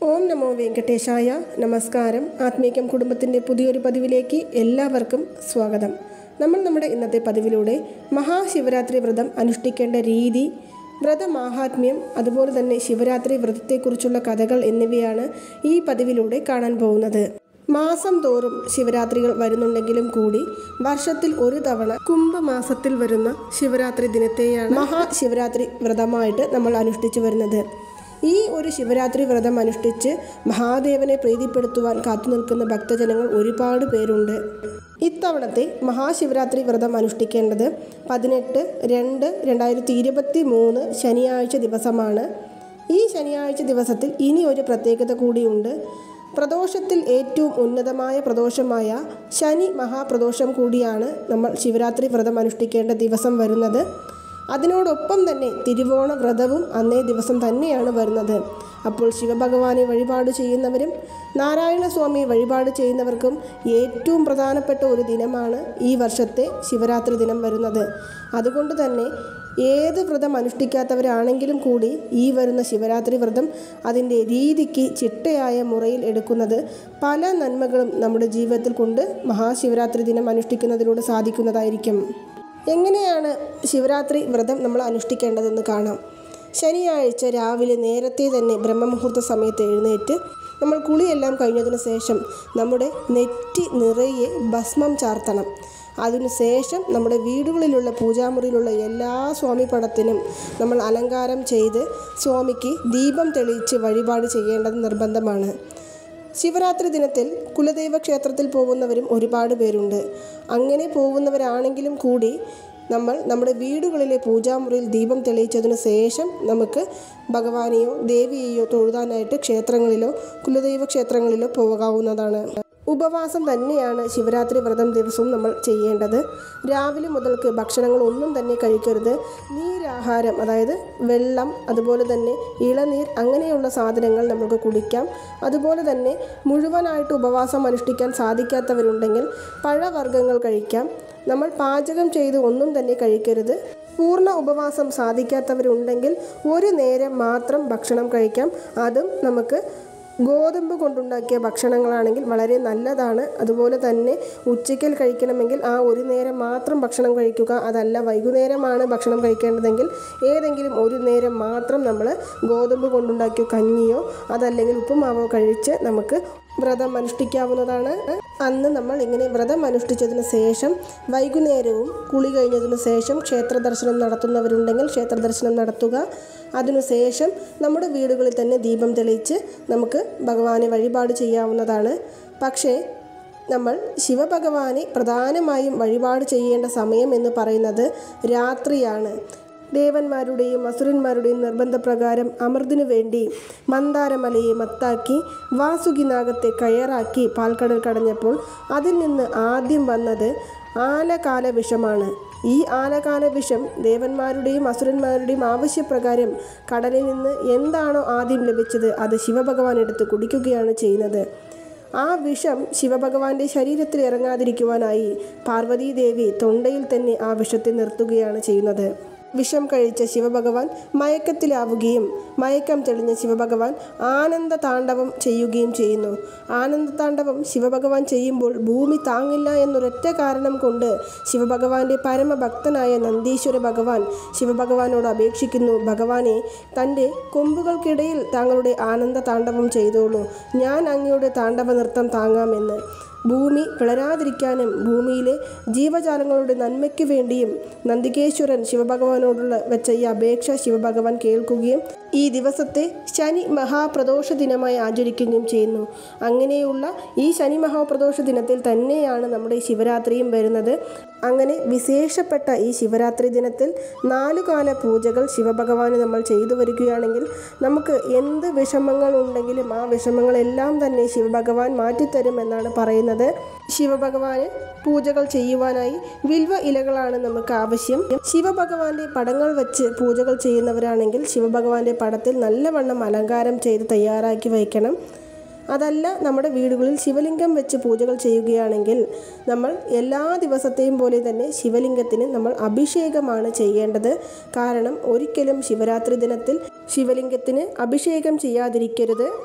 ഓം നമോ വെങ്കടേശായ നമസ്കാരം ആത്മീകം കുടുംബത്തിൻ്റെ പുതിയൊരു പതിവിലേക്ക് എല്ലാവർക്കും സ്വാഗതം നമ്മൾ നമ്മുടെ ഇന്നത്തെ പതിവിലൂടെ മഹാശിവരാത്രി വ്രതം അനുഷ്ഠിക്കേണ്ട രീതി വ്രതമാഹാത്മ്യം അതുപോലെ തന്നെ ശിവരാത്രി വ്രതത്തെക്കുറിച്ചുള്ള കഥകൾ എന്നിവയാണ് ഈ പതിവിലൂടെ കാണാൻ പോകുന്നത് മാസം തോറും ശിവരാത്രികൾ വരുന്നുണ്ടെങ്കിലും കൂടി വർഷത്തിൽ ഒരു തവണ കുംഭമാസത്തിൽ വരുന്ന ശിവരാത്രി ദിനത്തെയാണ് മഹാശിവരാത്രി വ്രതമായിട്ട് നമ്മൾ അനുഷ്ഠിച്ചു വരുന്നത് ഈ ഒരു ശിവരാത്രി വ്രതം അനുഷ്ഠിച്ച് മഹാദേവനെ പ്രീതിപ്പെടുത്തുവാൻ കാത്തുനിൽക്കുന്ന ഭക്തജനങ്ങൾ ഒരുപാട് പേരുണ്ട് ഇത്തവണത്തെ മഹാശിവരാത്രി വ്രതം അനുഷ്ഠിക്കേണ്ടത് പതിനെട്ട് രണ്ട് രണ്ടായിരത്തി ഇരുപത്തി മൂന്ന് ശനിയാഴ്ച ദിവസമാണ് ഈ ശനിയാഴ്ച ദിവസത്തിൽ ഇനി ഒരു പ്രത്യേകത കൂടിയുണ്ട് പ്രദോഷത്തിൽ ഏറ്റവും ഉന്നതമായ പ്രദോഷമായ ശനി മഹാപ്രദോഷം കൂടിയാണ് നമ്മൾ ശിവരാത്രി വ്രതം അനുഷ്ഠിക്കേണ്ട ദിവസം വരുന്നത് അതിനോടൊപ്പം തന്നെ തിരുവോണ വ്രതവും അന്നേ ദിവസം തന്നെയാണ് വരുന്നത് അപ്പോൾ ശിവഭഗവാനെ വഴിപാട് ചെയ്യുന്നവരും നാരായണ സ്വാമിയെ വഴിപാട് ചെയ്യുന്നവർക്കും ഏറ്റവും പ്രധാനപ്പെട്ട ഒരു ദിനമാണ് ഈ വർഷത്തെ ശിവരാത്രി ദിനം വരുന്നത് അതുകൊണ്ട് തന്നെ ഏത് വ്രതം അനുഷ്ഠിക്കാത്തവരാണെങ്കിലും കൂടി ഈ വരുന്ന ശിവരാത്രി വ്രതം അതിൻ്റെ രീതിക്ക് ചിട്ടയായ മുറയിൽ എടുക്കുന്നത് പല നന്മകളും നമ്മുടെ ജീവിതത്തിൽ കൊണ്ട് മഹാശിവരാത്രി ദിനം അനുഷ്ഠിക്കുന്നതിലൂടെ സാധിക്കുന്നതായിരിക്കും എങ്ങനെയാണ് ശിവരാത്രി വ്രതം നമ്മൾ അനുഷ്ഠിക്കേണ്ടതെന്ന് കാണാം ശനിയാഴ്ച രാവിലെ നേരത്തെ തന്നെ ബ്രഹ്മമുഹൂർത്ത സമയത്ത് എഴുന്നേറ്റ് നമ്മൾ കുളിയെല്ലാം കഴിഞ്ഞതിന് ശേഷം നമ്മുടെ നെറ്റി നിറയെ ഭസ്മം ചാർത്തണം അതിനുശേഷം നമ്മുടെ വീടുകളിലുള്ള പൂജാമുറിയിലുള്ള എല്ലാ സ്വാമി പടത്തിനും നമ്മൾ അലങ്കാരം ചെയ്ത് സ്വാമിക്ക് ദീപം തെളിയിച്ച് വഴിപാട് ചെയ്യേണ്ടത് നിർബന്ധമാണ് ശിവരാത്രി ദിനത്തിൽ കുലദൈവ ക്ഷേത്രത്തിൽ പോകുന്നവരും ഒരുപാട് പേരുണ്ട് അങ്ങനെ പോകുന്നവരാണെങ്കിലും കൂടി നമ്മൾ നമ്മുടെ വീടുകളിലെ പൂജാമുറിയിൽ ദീപം തെളിയിച്ചതിന് ശേഷം നമുക്ക് ഭഗവാനെയോ ദേവിയെയോ തൊഴുതാനായിട്ട് ക്ഷേത്രങ്ങളിലോ കുലദൈവ ക്ഷേത്രങ്ങളിലോ പോകാവുന്നതാണ് ഉപവാസം തന്നെയാണ് ശിവരാത്രി വ്രതം ദിവസവും നമ്മൾ ചെയ്യേണ്ടത് രാവിലെ മുതൽക്ക് ഭക്ഷണങ്ങൾ ഒന്നും തന്നെ കഴിക്കരുത് നീരാഹാരം അതായത് വെള്ളം അതുപോലെ തന്നെ ഇളനീർ അങ്ങനെയുള്ള സാധനങ്ങൾ നമുക്ക് കുടിക്കാം അതുപോലെ തന്നെ മുഴുവനായിട്ട് ഉപവാസം അനുഷ്ഠിക്കാൻ സാധിക്കാത്തവരുണ്ടെങ്കിൽ പഴവർഗ്ഗങ്ങൾ കഴിക്കാം നമ്മൾ പാചകം ചെയ്ത് ഒന്നും തന്നെ കഴിക്കരുത് പൂർണ്ണ ഉപവാസം സാധിക്കാത്തവരുണ്ടെങ്കിൽ ഒരു നേരം മാത്രം ഭക്ഷണം കഴിക്കാം അതും നമുക്ക് ഗോതമ്പ് കൊണ്ടുണ്ടാക്കിയ ഭക്ഷണങ്ങളാണെങ്കിൽ വളരെ നല്ലതാണ് അതുപോലെ തന്നെ ഉച്ചയ്ക്കൽ കഴിക്കണമെങ്കിൽ ആ ഒരു നേരം മാത്രം ഭക്ഷണം കഴിക്കുക അതല്ല വൈകുന്നേരമാണ് ഭക്ഷണം കഴിക്കേണ്ടതെങ്കിൽ ഏതെങ്കിലും ഒരു നേരം മാത്രം നമ്മൾ ഗോതമ്പ് കൊണ്ടുണ്ടാക്കിയ കഞ്ഞിയോ അതല്ലെങ്കിൽ ഉപ്പുമാവോ കഴിച്ച് നമുക്ക് വ്രതം അനുഷ്ഠിക്കാവുന്നതാണ് അന്ന് നമ്മൾ ഇങ്ങനെ വ്രതം അനുഷ്ഠിച്ചതിന് ശേഷം വൈകുന്നേരവും കുളി കഴിഞ്ഞതിന് ശേഷം ക്ഷേത്ര ദർശനം നടത്തുന്നവരുണ്ടെങ്കിൽ ക്ഷേത്ര ദർശനം നടത്തുക അതിനുശേഷം നമ്മുടെ വീടുകളിൽ തന്നെ ദീപം തെളിയിച്ച് നമുക്ക് ഭഗവാനെ വഴിപാട് ചെയ്യാവുന്നതാണ് പക്ഷേ നമ്മൾ ശിവഭഗവാനെ പ്രധാനമായും വഴിപാട് ചെയ്യേണ്ട സമയം എന്ന് പറയുന്നത് രാത്രിയാണ് ദേവന്മാരുടെയും അസുരന്മാരുടെയും നിർബന്ധപ്രകാരം അമൃതിനു വേണ്ടി മന്ദാരമലയെ മത്താക്കി വാസുകിനാഗത്തെ കയറാക്കി പാൽക്കടൽ കടഞ്ഞപ്പോൾ അതിൽ നിന്ന് ആദ്യം വന്നത് ആലകാല വിഷമാണ് ഈ ആലകാല വിഷം ദേവന്മാരുടെയും അസുരന്മാരുടെയും ആവശ്യപ്രകാരം കടലിൽ നിന്ന് എന്താണോ ആദ്യം ലഭിച്ചത് അത് ശിവഭഗവാൻ എടുത്ത് കുടിക്കുകയാണ് ചെയ്യുന്നത് ആ വിഷം ശിവഭഗവാന്റെ ശരീരത്തിൽ ഇറങ്ങാതിരിക്കുവാനായി പാർവതീദേവി തൊണ്ടയിൽ തന്നെ ആ വിഷത്തെ നിർത്തുകയാണ് ചെയ്യുന്നത് വിഷം കഴിച്ച ശിവഭഗവാൻ മയക്കത്തിലാവുകയും മയക്കം തെളിഞ്ഞ ശിവഭഗവാൻ ആനന്ദ താണ്ഡവം ചെയ്യുകയും ചെയ്യുന്നു ആനന്ദ താണ്ഡവം ശിവഭഗവാൻ ചെയ്യുമ്പോൾ ഭൂമി താങ്ങില്ല എന്നൊരൊറ്റ കാരണം കൊണ്ട് ശിവഭഗവാന്റെ പരമഭക്തനായ നന്ദീശ്വര ഭഗവാൻ ശിവഭഗവാനോട് അപേക്ഷിക്കുന്നു ഭഗവാനെ തൻ്റെ കൊമ്പുകൾക്കിടയിൽ താങ്കളുടെ ആനന്ദ താണ്ഡവം ചെയ്തോളൂ ഞാൻ അങ്ങയുടെ താണ്ഡവ നൃത്തം താങ്ങാമെന്ന് ഭൂമി പിളരാതിരിക്കാനും ഭൂമിയിലെ ജീവജാലങ്ങളുടെ നന്മയ്ക്ക് വേണ്ടിയും നന്ദികേശ്വരൻ ശിവഭഗവാനോടുള്ള വെച്ച ഈ അപേക്ഷ ശിവഭഗവാൻ കേൾക്കുകയും ഈ ദിവസത്തെ ശനി മഹാപ്രദോഷ ദിനമായി ആചരിക്കുകയും ചെയ്യുന്നു അങ്ങനെയുള്ള ഈ ശനി മഹാപ്രദോഷ ദിനത്തിൽ തന്നെയാണ് നമ്മുടെ ശിവരാത്രിയും വരുന്നത് അങ്ങനെ വിശേഷപ്പെട്ട ഈ ശിവരാത്രി ദിനത്തിൽ നാലുകാല പൂജകൾ ശിവഭഗവാന് നമ്മൾ ചെയ്തു വരികയാണെങ്കിൽ നമുക്ക് എന്ത് വിഷമങ്ങൾ ഉണ്ടെങ്കിലും ആ വിഷമങ്ങളെല്ലാം തന്നെ ശിവഭഗവാൻ മാറ്റിത്തരുമെന്നാണ് പറയുന്നത് ശിവഭഗവാന് പൂജകൾ ചെയ്യുവാനായി വിൽവ ഇലകളാണ് നമുക്ക് ആവശ്യം ശിവഭഗവാന്റെ പടങ്ങൾ വെച്ച് പൂജകൾ ചെയ്യുന്നവരാണെങ്കിൽ ശിവഭഗവാന്റെ പടത്തിൽ നല്ലവണ്ണം അലങ്കാരം ചെയ്ത് തയ്യാറാക്കി വയ്ക്കണം അതല്ല നമ്മുടെ വീടുകളിൽ ശിവലിംഗം വെച്ച് പൂജകൾ ചെയ്യുകയാണെങ്കിൽ നമ്മൾ എല്ലാ ദിവസത്തെയും പോലെ തന്നെ ശിവലിംഗത്തിന് നമ്മൾ അഭിഷേകമാണ് ചെയ്യേണ്ടത് കാരണം ഒരിക്കലും ശിവരാത്രി ദിനത്തിൽ ശിവലിംഗത്തിന് അഭിഷേകം ചെയ്യാതിരിക്കരുത്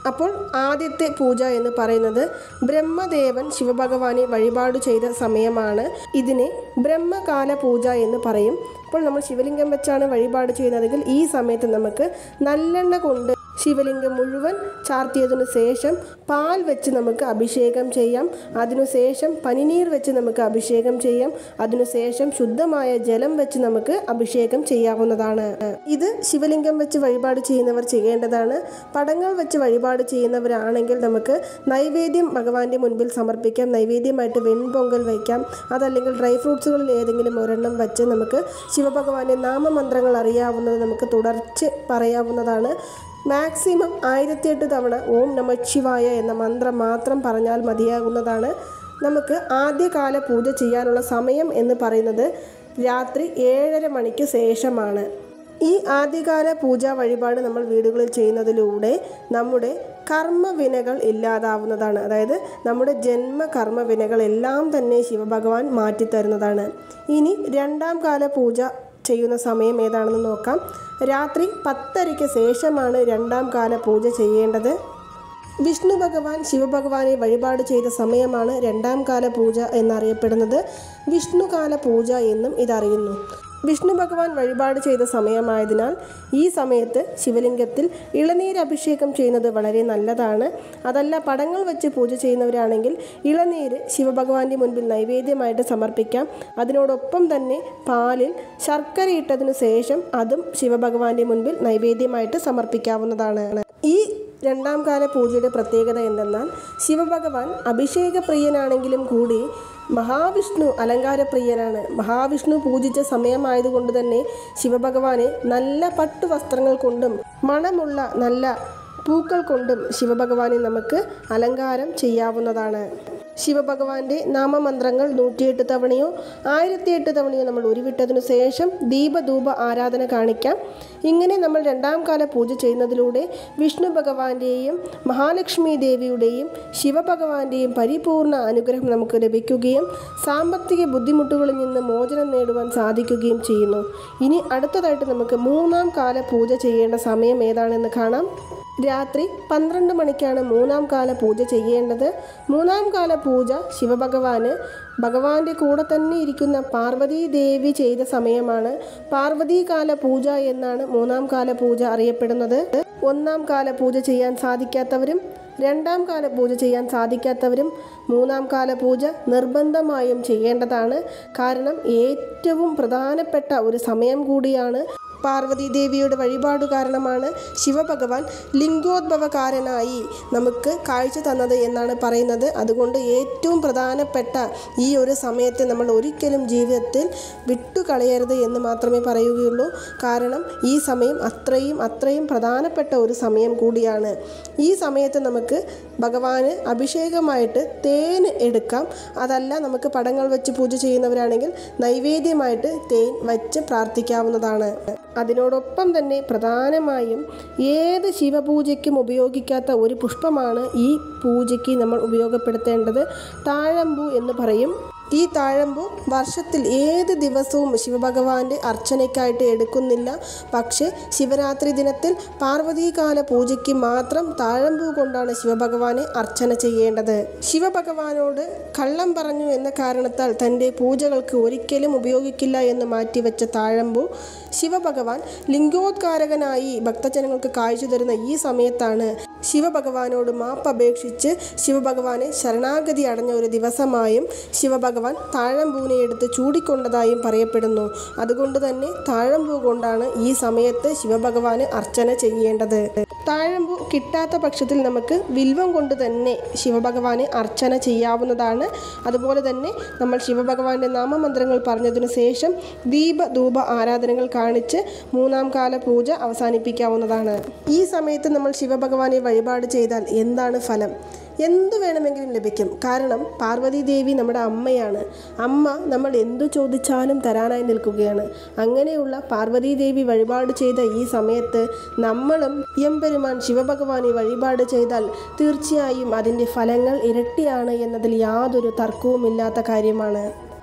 അപ്പോൾ ആദ്യത്തെ പൂജ എന്ന് പറയുന്നത് ബ്രഹ്മദേവൻ ശിവഭഗവാനെ വഴിപാട് ചെയ്ത സമയമാണ് ഇതിനെ ബ്രഹ്മകാല പൂജ എന്ന് പറയും അപ്പോൾ നമ്മൾ ശിവലിംഗം വെച്ചാണ് വഴിപാട് ചെയ്യുന്നതെങ്കിൽ ഈ സമയത്ത് നമുക്ക് നല്ലെണ്ണ കൊണ്ട് ശിവലിംഗം മുഴുവൻ ചാർത്തിയതിനു ശേഷം പാൽ വെച്ച് നമുക്ക് അഭിഷേകം ചെയ്യാം അതിനുശേഷം പനിനീർ വെച്ച് നമുക്ക് അഭിഷേകം ചെയ്യാം അതിനുശേഷം ശുദ്ധമായ ജലം വെച്ച് നമുക്ക് അഭിഷേകം ചെയ്യാവുന്നതാണ് ഇത് ശിവലിംഗം വെച്ച് വഴിപാട് ചെയ്യുന്നവർ ചെയ്യേണ്ടതാണ് പടങ്ങൾ വെച്ച് വഴിപാട് ചെയ്യുന്നവരാണെങ്കിൽ നമുക്ക് നൈവേദ്യം ഭഗവാന്റെ മുൻപിൽ സമർപ്പിക്കാം നൈവേദ്യമായിട്ട് വെൺപൊങ്കൽ വയ്ക്കാം അതല്ലെങ്കിൽ ഡ്രൈ ഫ്രൂട്ട്സുകളിൽ ഏതെങ്കിലും ഒരെണ്ണം വെച്ച് നമുക്ക് ശിവഭഗവാന്റെ നാമമന്ത്രങ്ങൾ അറിയാവുന്നത് നമുക്ക് തുടർച്ച് പറയാവുന്നതാണ് മാക്സിമം ആയിരത്തിയെട്ട് തവണ ഓം നമ ശിവായ എന്ന മന്ത്രം മാത്രം പറഞ്ഞാൽ മതിയാകുന്നതാണ് നമുക്ക് ആദ്യകാല പൂജ ചെയ്യാനുള്ള സമയം എന്ന് പറയുന്നത് രാത്രി ഏഴര മണിക്ക് ശേഷമാണ് ഈ ആദ്യകാല പൂജാ വഴിപാട് നമ്മൾ വീടുകളിൽ ചെയ്യുന്നതിലൂടെ നമ്മുടെ കർമ്മവിനകൾ ഇല്ലാതാവുന്നതാണ് അതായത് നമ്മുടെ ജന്മ കർമ്മവിനകളെല്ലാം തന്നെ ശിവഭഗവാൻ മാറ്റിത്തരുന്നതാണ് ഇനി രണ്ടാം കാല പൂജ ചെയ്യുന്ന സമയം ഏതാണെന്ന് നോക്കാം രാത്രി പത്തരയ്ക്ക് ശേഷമാണ് രണ്ടാം കാല പൂജ ചെയ്യേണ്ടത് വിഷ്ണു ഭഗവാൻ ശിവഭഗവാനെ വഴിപാട് ചെയ്ത സമയമാണ് രണ്ടാം കാല പൂജ എന്നറിയപ്പെടുന്നത് വിഷ്ണുകാല പൂജ എന്നും ഇതറിയുന്നു വിഷ്ണു ഭഗവാൻ വഴിപാട് ചെയ്ത സമയമായതിനാൽ ഈ സമയത്ത് ശിവലിംഗത്തിൽ ഇളനീര് അഭിഷേകം ചെയ്യുന്നത് വളരെ നല്ലതാണ് അതല്ല പടങ്ങൾ വെച്ച് പൂജ ചെയ്യുന്നവരാണെങ്കിൽ ഇളനീര് ശിവഭഗവാന്റെ മുൻപിൽ നൈവേദ്യമായിട്ട് സമർപ്പിക്കാം അതിനോടൊപ്പം തന്നെ പാലിൽ ശർക്കര ഇട്ടതിനു ശേഷം അതും ശിവഭഗവാന്റെ മുൻപിൽ നൈവേദ്യമായിട്ട് സമർപ്പിക്കാവുന്നതാണ് ഈ രണ്ടാം കാല പൂജയുടെ പ്രത്യേകത എന്തെന്നാൽ ശിവഭഗവാൻ അഭിഷേകപ്രിയനാണെങ്കിലും കൂടി മഹാവിഷ്ണു അലങ്കാരപ്രിയനാണ് മഹാവിഷ്ണു പൂജിച്ച സമയമായതുകൊണ്ട് തന്നെ ശിവഭഗവാനെ നല്ല പട്ടു വസ്ത്രങ്ങൾ കൊണ്ടും മണമുള്ള നല്ല പൂക്കൾ കൊണ്ടും ശിവഭഗവാനെ നമുക്ക് അലങ്കാരം ചെയ്യാവുന്നതാണ് ശിവഭഗവാന്റെ നാമമന്ത്രങ്ങൾ നൂറ്റിയെട്ട് തവണയോ ആയിരത്തിയെട്ട് തവണയോ നമ്മൾ ഉരുവിട്ടതിനു ശേഷം ദീപധൂപ ആരാധന കാണിക്കാം ഇങ്ങനെ നമ്മൾ രണ്ടാം കാല പൂജ ചെയ്യുന്നതിലൂടെ വിഷ്ണു ഭഗവാന്റെയും മഹാലക്ഷ്മി ദേവിയുടെയും ശിവഭഗവാന്റെയും പരിപൂർണ അനുഗ്രഹം നമുക്ക് ലഭിക്കുകയും സാമ്പത്തിക ബുദ്ധിമുട്ടുകളിൽ നിന്ന് മോചനം നേടുവാൻ സാധിക്കുകയും ചെയ്യുന്നു ഇനി അടുത്തതായിട്ട് നമുക്ക് മൂന്നാം കാല പൂജ ചെയ്യേണ്ട സമയം ഏതാണെന്ന് കാണാം രാത്രി പന്ത്രണ്ട് മണിക്കാണ് മൂന്നാം കാല പൂജ ചെയ്യേണ്ടത് മൂന്നാം കാല പൂജ ശിവഭഗവാന് ഭഗവാന്റെ കൂടെ തന്നെ ഇരിക്കുന്ന പാർവതീ ദേവി ചെയ്ത സമയമാണ് പാർവതീ കാല പൂജ എന്നാണ് മൂന്നാം കാല പൂജ അറിയപ്പെടുന്നത് ഒന്നാം കാല പൂജ ചെയ്യാൻ സാധിക്കാത്തവരും രണ്ടാം കാല പൂജ ചെയ്യാൻ സാധിക്കാത്തവരും മൂന്നാം കാല പൂജ നിർബന്ധമായും ചെയ്യേണ്ടതാണ് കാരണം ഏറ്റവും പ്രധാനപ്പെട്ട ഒരു സമയം കൂടിയാണ് പാർവതി ദേവിയുടെ വഴിപാട് കാരണമാണ് ശിവഭഗവാൻ ലിംഗോദ്ഭവകാരനായി നമുക്ക് കാഴ്ച തന്നത് എന്നാണ് പറയുന്നത് അതുകൊണ്ട് ഏറ്റവും പ്രധാനപ്പെട്ട ഈ ഒരു സമയത്തെ നമ്മൾ ഒരിക്കലും ജീവിതത്തിൽ വിട്ടുകളയരുത് എന്ന് മാത്രമേ പറയുകയുള്ളൂ കാരണം ഈ സമയം അത്രയും അത്രയും പ്രധാനപ്പെട്ട ഒരു സമയം കൂടിയാണ് ഈ സമയത്ത് നമുക്ക് ഭഗവാന് അഭിഷേകമായിട്ട് തേൻ എടുക്കാം അതല്ല നമുക്ക് പടങ്ങൾ വെച്ച് പൂജ ചെയ്യുന്നവരാണെങ്കിൽ നൈവേദ്യമായിട്ട് തേൻ വച്ച് പ്രാർത്ഥിക്കാവുന്നതാണ് അതിനോടൊപ്പം തന്നെ പ്രധാനമായും ഏത് ശിവപൂജയ്ക്കും ഉപയോഗിക്കാത്ത ഒരു പുഷ്പമാണ് ഈ പൂജയ്ക്ക് നമ്മൾ ഉപയോഗപ്പെടുത്തേണ്ടത് താഴമ്പൂ എന്ന് പറയും ഈ താഴമ്പൂ വർഷത്തിൽ ഏത് ദിവസവും ശിവഭഗവാന്റെ അർച്ചനയ്ക്കായിട്ട് എടുക്കുന്നില്ല പക്ഷേ ശിവരാത്രി ദിനത്തിൽ പാർവതീകാല പൂജയ്ക്ക് മാത്രം താഴമ്പൂ കൊണ്ടാണ് ശിവഭഗവാനെ അർച്ചന ചെയ്യേണ്ടത് ശിവഭഗവാനോട് കള്ളം പറഞ്ഞു എന്ന കാരണത്താൽ തൻ്റെ പൂജകൾക്ക് ഒരിക്കലും ഉപയോഗിക്കില്ല എന്ന് മാറ്റിവെച്ച താഴമ്പൂ ശിവഭഗവാൻ ലിംഗോദ്കാരകനായി ഭക്തജനങ്ങൾക്ക് കാഴ്ച തരുന്ന ഈ സമയത്താണ് ശിവഭഗവാനോട് മാപ്പ് അപേക്ഷിച്ച് ശിവഭഗവാനെ ശരണാഗതി അടഞ്ഞ ഒരു ദിവസമായും ശിവഭഗവാൻ താഴമ്പൂവിനെ എടുത്ത് ചൂടിക്കൊണ്ടതായും പറയപ്പെടുന്നു അതുകൊണ്ട് തന്നെ താഴമ്പൂ കൊണ്ടാണ് ഈ സമയത്ത് ശിവഭഗവാന് അർച്ചന ചെയ്യേണ്ടത് താഴമ്പൂ കിട്ടാത്ത പക്ഷത്തിൽ നമുക്ക് വിൽവം കൊണ്ട് തന്നെ ശിവഭഗവാനെ അർച്ചന ചെയ്യാവുന്നതാണ് അതുപോലെ തന്നെ നമ്മൾ ശിവഭഗവാന്റെ നാമമന്ത്രങ്ങൾ പറഞ്ഞതിനു ശേഷം ദീപ ധൂപ ആരാധനകൾ കാണിച്ച് മൂന്നാം കാല പൂജ അവസാനിപ്പിക്കാവുന്നതാണ് ഈ സമയത്ത് നമ്മൾ ശിവഭഗവാനെ വഴിപാട് ചെയ്താൽ എന്താണ് ഫലം എന്തു വേണമെങ്കിലും ലഭിക്കും കാരണം പാർവതി ദേവി നമ്മുടെ അമ്മയാണ് അമ്മ നമ്മൾ എന്തു ചോദിച്ചാലും തരാനായി നിൽക്കുകയാണ് അങ്ങനെയുള്ള പാർവതി ദേവി വഴിപാട് ചെയ്ത ഈ സമയത്ത് നമ്മളും എമ്പെരുമാൻ ശിവഭഗവാനെ വഴിപാട് ചെയ്താൽ തീർച്ചയായും അതിൻ്റെ ഫലങ്ങൾ ഇരട്ടിയാണ് എന്നതിൽ യാതൊരു തർക്കവുമില്ലാത്ത കാര്യമാണ്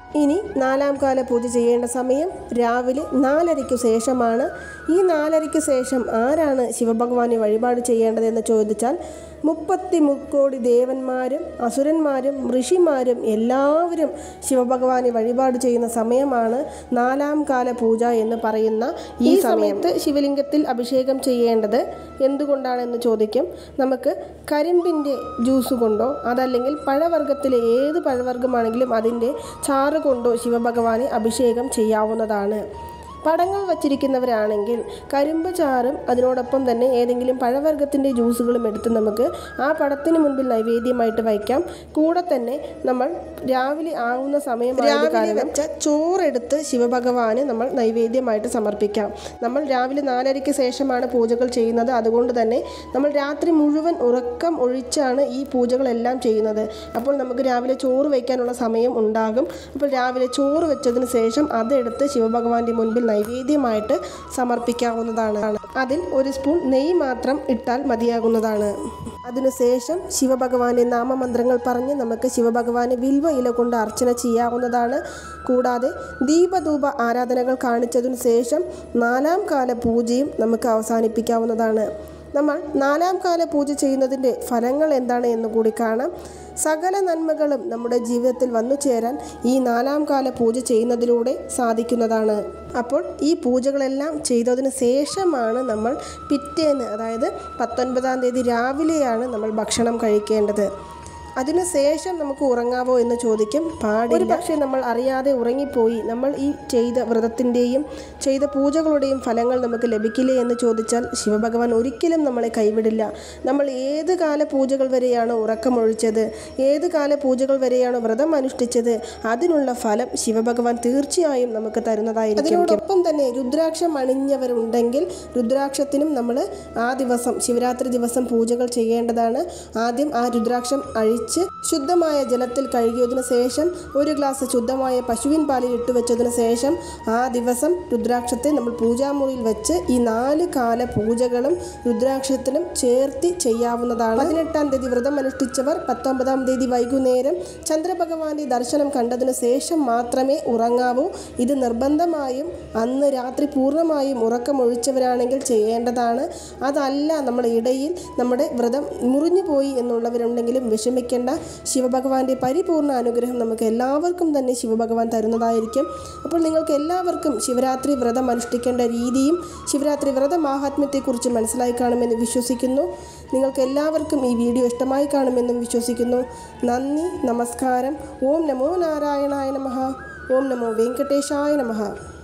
ഇനി നാലാം കാല പൂജ ചെയ്യേണ്ട സമയം രാവിലെ നാലരയ്ക്കു ശേഷമാണ് ഈ നാലരയ്ക്ക് ശേഷം ആരാണ് ശിവഭഗവാനെ വഴിപാട് ചെയ്യേണ്ടതെന്ന് ചോദിച്ചാൽ മുപ്പത്തി മുക്കോടി ദേവന്മാരും അസുരന്മാരും ഋഷിമാരും എല്ലാവരും ശിവഭഗവാനെ വഴിപാട് ചെയ്യുന്ന സമയമാണ് നാലാം കാല പൂജ എന്ന് പറയുന്ന ഈ സമയത്ത് ശിവലിംഗത്തിൽ അഭിഷേകം ചെയ്യേണ്ടത് എന്തുകൊണ്ടാണെന്ന് ചോദിക്കും നമുക്ക് കരിമ്പിൻ്റെ ജ്യൂസ് കൊണ്ടോ അതല്ലെങ്കിൽ പഴവർഗ്ഗത്തിലെ ഏത് പഴവർഗ്ഗമാണെങ്കിലും അതിൻ്റെ ചാറ് കൊണ്ടോ ശിവഭഗവാനെ അഭിഷേകം ചെയ്യാവുന്നതാണ് പടങ്ങൾ വച്ചിരിക്കുന്നവരാണെങ്കിൽ കരിമ്പ് ചാറും അതിനോടൊപ്പം തന്നെ ഏതെങ്കിലും പഴവർഗ്ഗത്തിൻ്റെ ജ്യൂസുകളും എടുത്ത് നമുക്ക് ആ പടത്തിന് മുൻപിൽ നൈവേദ്യമായിട്ട് വയ്ക്കാം കൂടെ തന്നെ നമ്മൾ രാവിലെ ആവുന്ന സമയം രാവിലെ വെച്ച ചോറെടുത്ത് ശിവഭഗവാന് നമ്മൾ നൈവേദ്യമായിട്ട് സമർപ്പിക്കാം നമ്മൾ രാവിലെ നാലരയ്ക്ക് ശേഷമാണ് പൂജകൾ ചെയ്യുന്നത് അതുകൊണ്ട് തന്നെ നമ്മൾ രാത്രി മുഴുവൻ ഉറക്കം ഒഴിച്ചാണ് ഈ പൂജകളെല്ലാം ചെയ്യുന്നത് അപ്പോൾ നമുക്ക് രാവിലെ ചോറ് വയ്ക്കാനുള്ള സമയം ഉണ്ടാകും അപ്പോൾ രാവിലെ ചോറ് വെച്ചതിന് ശേഷം അതെടുത്ത് ശിവഭഗവാന്റെ മുൻപിൽ നൈവേദ്യമായിട്ട് സമർപ്പിക്കാവുന്നതാണ് അതിൽ ഒരു സ്പൂൺ നെയ്യ് മാത്രം ഇട്ടാൽ മതിയാകുന്നതാണ് അതിനുശേഷം ശിവഭഗവാന്റെ നാമമന്ത്രങ്ങൾ പറഞ്ഞ് നമുക്ക് ശിവഭഗവാനെ വിൽവ ഇല കൊണ്ട് അർച്ചന ചെയ്യാവുന്നതാണ് കൂടാതെ ദീപധൂപ ആരാധനകൾ കാണിച്ചതിനു ശേഷം നാലാം കാല പൂജയും നമുക്ക് അവസാനിപ്പിക്കാവുന്നതാണ് നമ്മൾ നാലാം കാല പൂജ ചെയ്യുന്നതിൻ്റെ ഫലങ്ങൾ എന്താണ് എന്ന് കൂടി കാണാം സകല നന്മകളും നമ്മുടെ ജീവിതത്തിൽ വന്നു ചേരാൻ ഈ നാലാം കാല പൂജ ചെയ്യുന്നതിലൂടെ സാധിക്കുന്നതാണ് അപ്പോൾ ഈ പൂജകളെല്ലാം ചെയ്തതിന് ശേഷമാണ് നമ്മൾ പിറ്റേന്ന് അതായത് പത്തൊൻപതാം തീയതി രാവിലെയാണ് നമ്മൾ ഭക്ഷണം കഴിക്കേണ്ടത് അതിനുശേഷം നമുക്ക് ഉറങ്ങാവോ എന്ന് ചോദിക്കും പാടില്ല ഒരു പക്ഷേ നമ്മൾ അറിയാതെ ഉറങ്ങിപ്പോയി നമ്മൾ ഈ ചെയ്ത വ്രതത്തിൻ്റെയും ചെയ്ത പൂജകളുടെയും ഫലങ്ങൾ നമുക്ക് ലഭിക്കില്ലേ എന്ന് ചോദിച്ചാൽ ശിവഭഗവാൻ ഒരിക്കലും നമ്മളെ കൈവിടില്ല നമ്മൾ ഏത് കാല പൂജകൾ വരെയാണോ ഉറക്കമൊഴിച്ചത് ഏത് കാല പൂജകൾ വരെയാണോ വ്രതം അനുഷ്ഠിച്ചത് അതിനുള്ള ഫലം ശിവഭഗവാൻ തീർച്ചയായും നമുക്ക് തരുന്നതായിരിക്കും അതിനോടൊപ്പം തന്നെ രുദ്രാക്ഷം അണിഞ്ഞവരുണ്ടെങ്കിൽ രുദ്രാക്ഷത്തിനും നമ്മൾ ആ ദിവസം ശിവരാത്രി ദിവസം പൂജകൾ ചെയ്യേണ്ടതാണ് ആദ്യം ആ രുദ്രാക്ഷം അഴിച്ച് ശുദ്ധമായ ജലത്തിൽ കഴുകിയതിനു ശേഷം ഒരു ഗ്ലാസ് ശുദ്ധമായ പശുവിൻ പാലിൽ ഇട്ടുവെച്ചതിന് ശേഷം ആ ദിവസം രുദ്രാക്ഷത്തെ നമ്മൾ പൂജാമുറിയിൽ വെച്ച് ഈ നാല് കാല പൂജകളും രുദ്രാക്ഷത്തിനും ചേർത്തി ചെയ്യാവുന്നതാണ് പതിനെട്ടാം തീയതി വ്രതം അനുഷ്ഠിച്ചവർ പത്തൊമ്പതാം തീയതി വൈകുന്നേരം ചന്ദ്രഭഗവാന്റെ ദർശനം കണ്ടതിന് ശേഷം മാത്രമേ ഉറങ്ങാവൂ ഇത് നിർബന്ധമായും അന്ന് രാത്രി പൂർണ്ണമായും ഉറക്കമൊഴിച്ചവരാണെങ്കിൽ ചെയ്യേണ്ടതാണ് അതല്ല നമ്മൾ ഇടയിൽ നമ്മുടെ വ്രതം മുറിഞ്ഞു പോയി എന്നുള്ളവരുണ്ടെങ്കിലും വിഷമിക്കേണ്ട ശിവഭഗവാന്റെ പരിപൂർണ അനുഗ്രഹം നമുക്ക് എല്ലാവർക്കും തന്നെ ശിവഭഗവാൻ തരുന്നതായിരിക്കും അപ്പോൾ നിങ്ങൾക്ക് എല്ലാവർക്കും ശിവരാത്രി വ്രതം അനുഷ്ഠിക്കേണ്ട രീതിയും ശിവരാത്രി വ്രത മാഹാത്മ്യത്തെക്കുറിച്ച് മനസ്സിലായി കാണുമെന്ന് വിശ്വസിക്കുന്നു നിങ്ങൾക്ക് എല്ലാവർക്കും ഈ വീഡിയോ ഇഷ്ടമായി കാണുമെന്നും വിശ്വസിക്കുന്നു നന്ദി നമസ്കാരം ഓം നമോ നാരായണായ നമഃ ഓം നമോ വെങ്കടേശായ നമഃ